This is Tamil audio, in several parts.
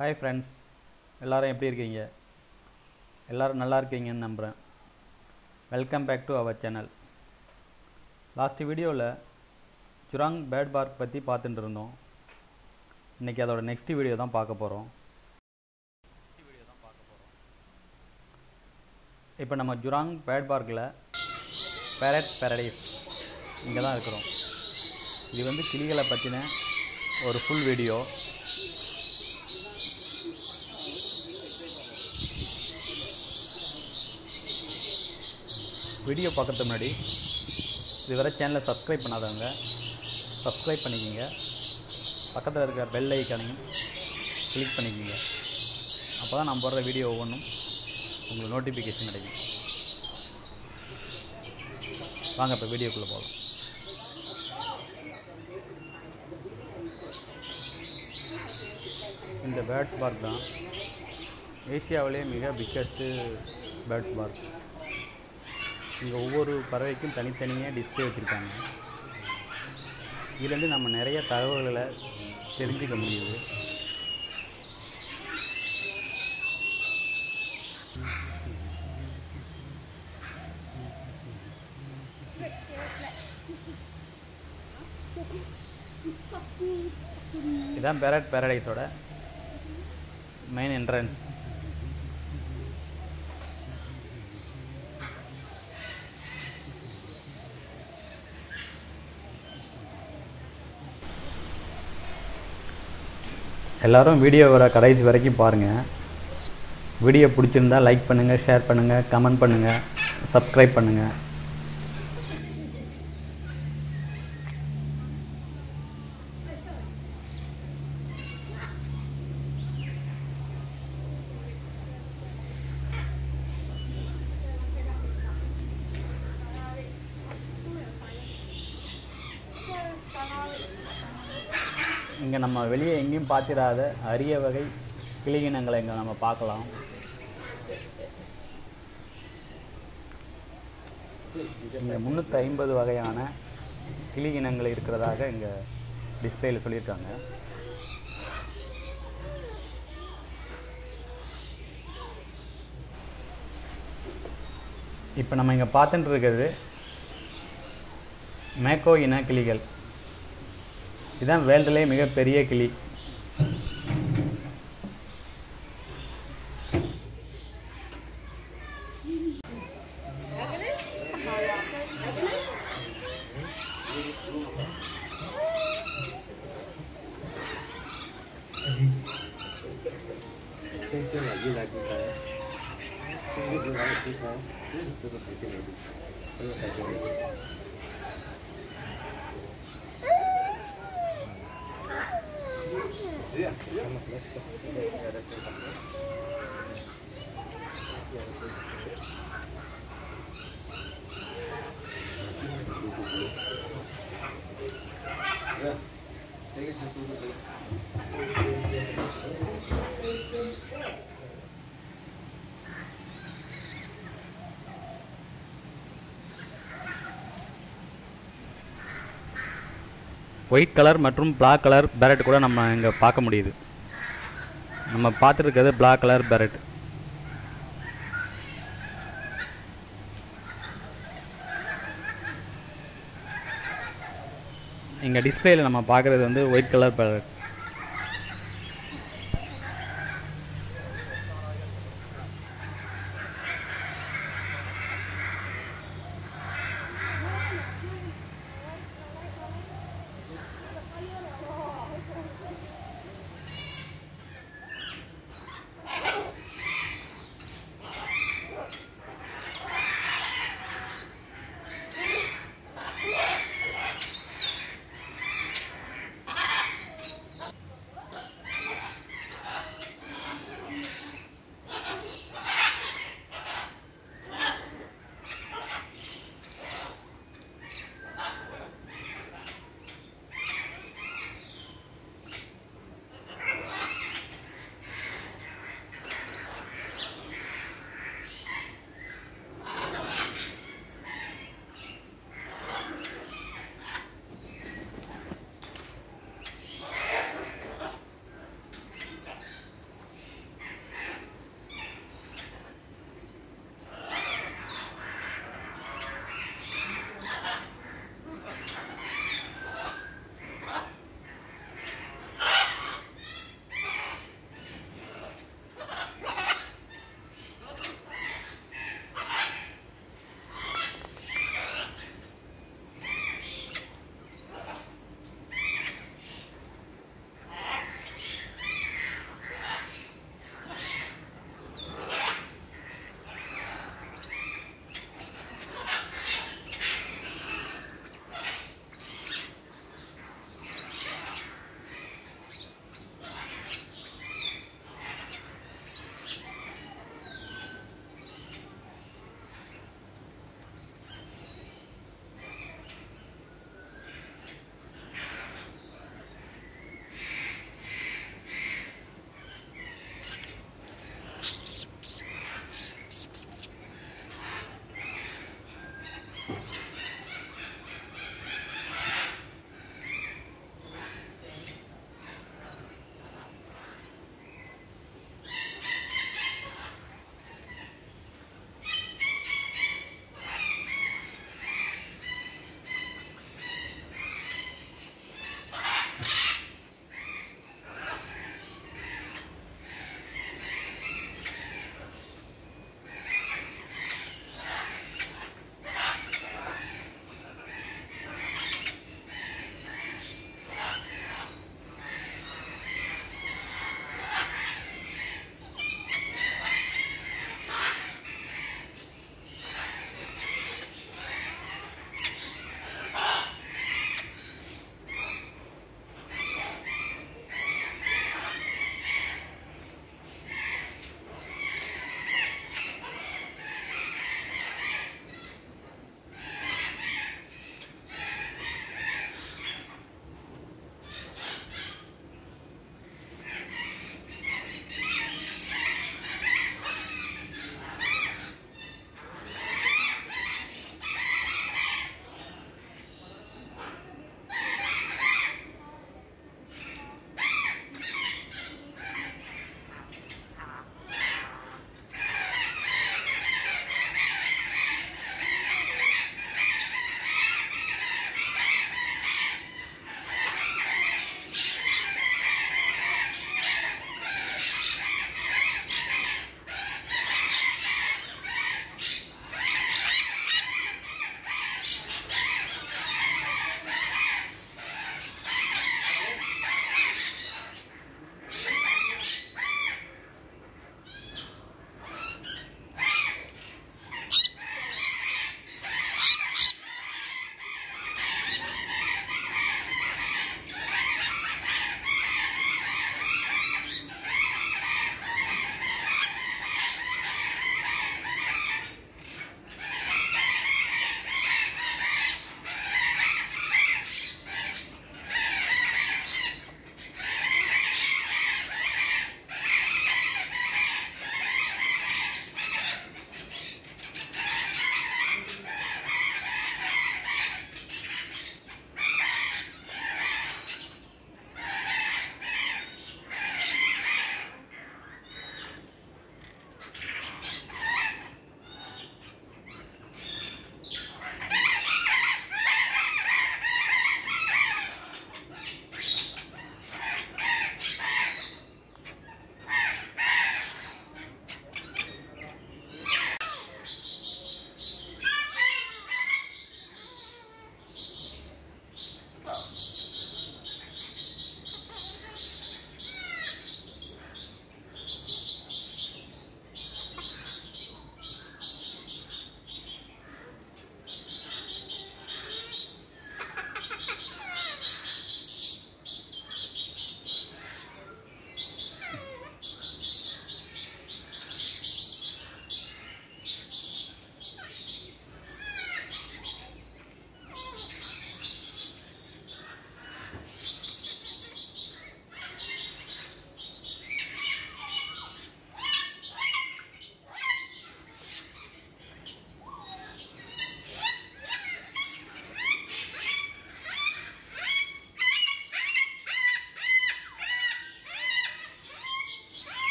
ஹாய் ஃப்ரெண்ட்ஸ் எல்லாரும் எப்படி இருக்கீங்க எல்லாரும் நல்லா இருக்கீங்கன்னு நம்புகிறேன் welcome back to our channel last வீடியோவில் சுராங் பேட் பார்க் பற்றி பார்த்துட்டு இருந்தோம் இன்றைக்கி அதோட நெக்ஸ்ட் வீடியோ தான் பார்க்க போகிறோம் இப்போ நம்ம ஜுராங் பேட் பார்க்கில் பேரட் பேரடைஸ் இங்கே தான் இருக்கிறோம் இது வந்து கிளிகளை பற்றின ஒரு ஃபுல் வீடியோ வீடியோ பார்க்கறதுக்கு முன்னாடி இதுவரை சேனலை சப்ஸ்கிரைப் பண்ணாதவங்க சப்ஸ்கிரைப் பண்ணிக்கோங்க பக்கத்தில் இருக்க பெல் ஐக்கானையும் கிளிக் பண்ணிக்கோங்க அப்போ தான் நான் போடுற வீடியோ ஒவ்வொன்றும் உங்களுக்கு நோட்டிஃபிகேஷன் கிடைக்கும் வாங்க இப்போ வீடியோக்குள்ளே போகலாம் இந்த பேர்ட்ஸ் பார்க் தான் ஏசியாவிலே மிக பிக்கஸ்ட்டு பேர்ட்ஸ் பார்க் இங்கே ஒவ்வொரு பறவைக்கும் தனித்தனியாக டிஸ்பிளே வச்சுருக்காங்க இதுலேருந்து நம்ம நிறைய தகவல்களை தெரிஞ்சுக்க முடியுது இதுதான் பேரட் பேரடைஸோட மெயின் என்ட்ரன்ஸ் எல்லாரும் வீடியோவோட கடைசி வரைக்கும் பாருங்கள் வீடியோ பிடிச்சிருந்தா லைக் பண்ணுங்கள் ஷேர் பண்ணுங்கள் கமெண்ட் பண்ணுங்கள் சப்ஸ்கிரைப் பண்ணுங்கள் இங்கே நம்ம வெளியே எங்கேயும் பார்த்திராத அரிய வகை கிளியினங்களை இங்கே நம்ம பார்க்கலாம் இங்கே முந்நூற்றி ஐம்பது வகையான கிளி இனங்கள் இருக்கிறதாக இங்கே டிஸ்பிளேயில் சொல்லியிருக்காங்க இப்போ நம்ம இங்கே பார்த்துட்டு இருக்கிறது மேக்கோ இன கிளிகள் இதுதான் வேர்ல்டுலேயே மிகப்பெரிய கிளி ஒயிட் கலர் மற்றும் பிளாக் கலர் பேரட் கூட நம்ம இங்கே பார்க்க முடியுது நம்ம பார்த்துருக்கிறது பிளாக் கலர் பேரட் இங்கே டிஸ்பிளேயில் நம்ம பார்க்குறது வந்து ஒயிட் கலர் பேரட்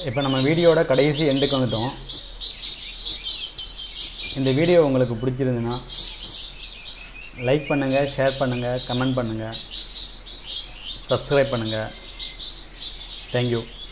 இப்போ நம்ம வீடியோட கடைசி எண்டுக்கு வந்துட்டோம் இந்த வீடியோ உங்களுக்கு பிடிச்சிருந்துன்னா லைக் பண்ணுங்கள் ஷேர் பண்ணுங்கள் கமெண்ட் பண்ணுங்கள் சப்ஸ்கிரைப் பண்ணுங்கள் தேங்க்யூ